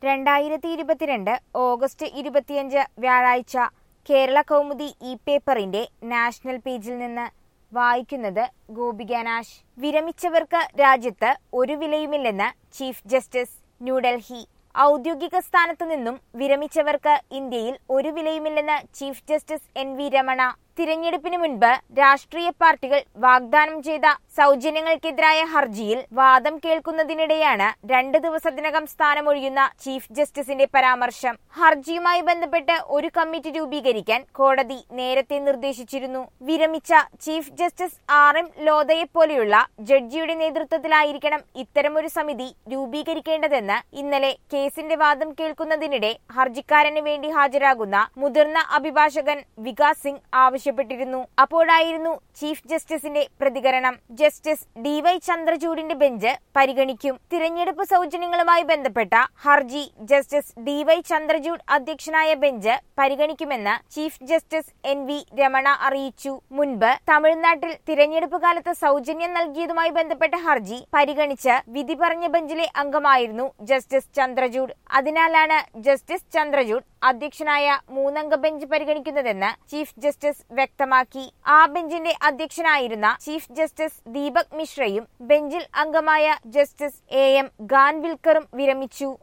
രണ്ടായിരത്തി ഇരുപത്തിരണ്ട് ഓഗസ്റ്റ് ഇരുപത്തിയഞ്ച് വ്യാഴാഴ്ച കേരള കൗമുദി ഇ പേപ്പറിന്റെ നാഷണൽ പേജിൽ നിന്ന് വായിക്കുന്നത് ഗോപിക നാശ് വിരമിച്ചവർക്ക് രാജ്യത്ത് ഒരു വിലയുമില്ലെന്ന് ചീഫ് ജസ്റ്റിസ് ന്യൂഡൽഹി ഔദ്യോഗിക സ്ഥാനത്തു നിന്നും വിരമിച്ചവർക്ക് ഇന്ത്യയിൽ ഒരു വിലയുമില്ലെന്ന് chief justice N V Ramana തിരഞ്ഞെടുപ്പിന് മുൻപ് രാഷ്ട്രീയ പാർട്ടികൾ വാഗ്ദാനം ചെയ്ത സൗജന്യങ്ങൾക്കെതിരായ ഹർജിയിൽ വാദം കേൾക്കുന്നതിനിടെയാണ് രണ്ട് ദിവസത്തിനകം സ്ഥാനമൊഴിയുന്ന ചീഫ് ജസ്റ്റിസിന്റെ പരാമർശം ഹർജിയുമായി ബന്ധപ്പെട്ട് ഒരു കമ്മിറ്റി രൂപീകരിക്കാൻ കോടതി നേരത്തെ നിർദ്ദേശിച്ചിരുന്നു വിരമിച്ച ചീഫ് ജസ്റ്റിസ് ആർ എം ലോധയെ പോലെയുള്ള ജഡ്ജിയുടെ നേതൃത്വത്തിലായിരിക്കണം ഇത്തരമൊരു സമിതി രൂപീകരിക്കേണ്ടതെന്ന് ഇന്നലെ കേസിന്റെ വാദം കേൾക്കുന്നതിനിടെ ഹർജിക്കാരന് വേണ്ടി ഹാജരാകുന്ന മുതിർന്ന അഭിഭാഷകൻ വികാസ് സിംഗ് ആവശ്യപ്പെട്ടിരുന്നു അപ്പോഴായിരുന്നു ചീഫ് ജസ്റ്റിസിന്റെ പ്രതികരണം ജസ്റ്റിസ് ഡി വൈ ചന്ദ്രചൂഡിന്റെ ബെഞ്ച് പരിഗണിക്കും തിരഞ്ഞെടുപ്പ് സൗജന്യങ്ങളുമായി ബന്ധപ്പെട്ട ഹർജി ജസ്റ്റിസ് ഡി വൈ ചന്ദ്രചൂഡ് അധ്യക്ഷനായ ബെഞ്ച് പരിഗണിക്കുമെന്ന് chief justice N V Ramana അറിയിച്ചു മുൻപ് തമിഴ്നാട്ടിൽ തിരഞ്ഞെടുപ്പ് കാലത്ത് സൗജന്യം നൽകിയതുമായി ബന്ധപ്പെട്ട ഹർജി പരിഗണിച്ച് വിധി പറഞ്ഞ ബെഞ്ചിലെ അംഗമായിരുന്നു ജസ്റ്റിസ് ചന്ദ്രചൂഡ് അതിനാലാണ് ജസ്റ്റിസ് ചന്ദ്രചൂഡ് അധ്യക്ഷനായ മൂന്നംഗ ബെഞ്ച് പരിഗണിക്കുന്നതെന്ന് ചീഫ് ജസ്റ്റിസ് വ്യക്തമാക്കി ആ ബെഞ്ചിന്റെ അധ്യക്ഷനായിരുന്ന ചീഫ് ജസ്റ്റിസ് ദീപക് മിശ്രയും ബെഞ്ചിൽ അംഗമായ ജസ്റ്റിസ് എ എം ഖാൻവിൽക്കറും വിരമിച്ചു